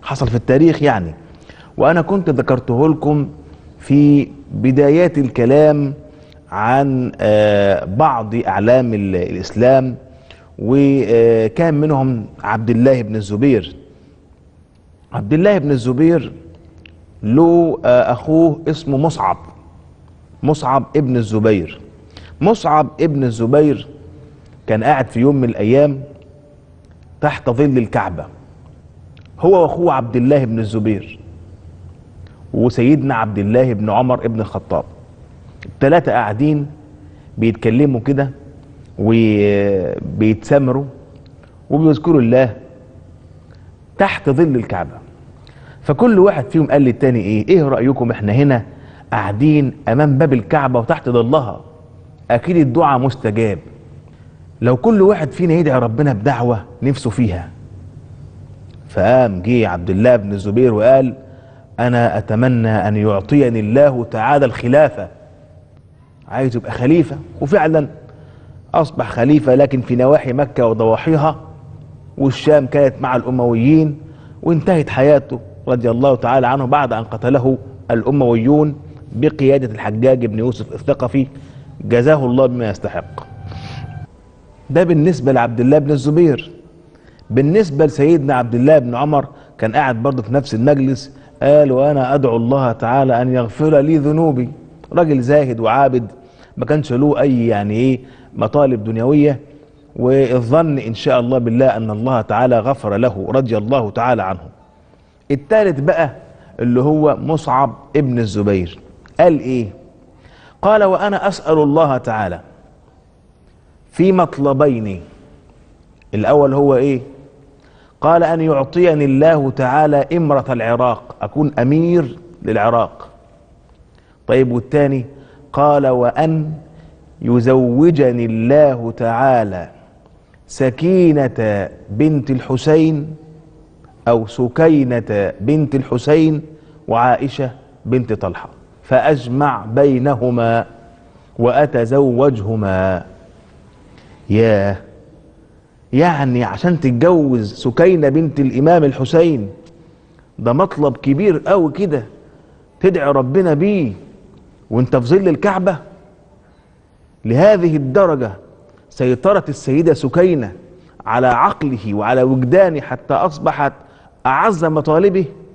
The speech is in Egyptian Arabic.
حصل في التاريخ يعني وانا كنت ذكرته لكم في بدايات الكلام عن آه، بعض اعلام ال- الاسلام وكان منهم عبد الله بن الزبير عبد الله بن الزبير له آه، اخوه اسمه مصعب مصعب ابن الزبير مصعب ابن الزبير كان قاعد في يوم من الايام تحت ظل الكعبه هو واخوه عبد الله بن الزبير وسيدنا عبد الله بن عمر ابن الخطاب الثلاثه قاعدين بيتكلموا كده وبيتسامروا وبيذكروا الله تحت ظل الكعبه فكل واحد فيهم قال للتاني ايه ايه رايكم احنا هنا قاعدين امام باب الكعبه وتحت ظلها اكيد الدعاء مستجاب لو كل واحد فينا يدعي ربنا بدعوه نفسه فيها فقام جه عبد الله بن الزبير وقال انا اتمنى ان يعطيني الله تعالى الخلافه عايز يبقى خليفه وفعلا اصبح خليفه لكن في نواحي مكه وضواحيها والشام كانت مع الامويين وانتهت حياته رضي الله تعالى عنه بعد ان قتله الامويون بقياده الحجاج بن يوسف الثقفي جزاه الله بما يستحق ده بالنسبه لعبد الله بن الزبير بالنسبه لسيدنا عبد الله بن عمر كان قاعد برضه في نفس المجلس قال وانا ادعو الله تعالى ان يغفر لي ذنوبي راجل زاهد وعابد ما كانش له اي يعني ايه مطالب دنيويه والظن ان شاء الله بالله ان الله تعالى غفر له رضي الله تعالى عنه الثالث بقى اللي هو مصعب ابن الزبير قال ايه قال وانا اسال الله تعالى في مطلبين الاول هو ايه قال ان يعطيني الله تعالى امرة العراق اكون امير للعراق طيب والتاني قال وان يزوجني الله تعالى سكينة بنت الحسين او سكينة بنت الحسين وعائشة بنت طلحة فاجمع بينهما واتزوجهما ياه يعني عشان تتجوز سكينة بنت الإمام الحسين ده مطلب كبير قوي كده تدعي ربنا بيه وانت في ظل الكعبة لهذه الدرجة سيطرت السيدة سكينة على عقله وعلى وجدانه حتى أصبحت أعز مطالبه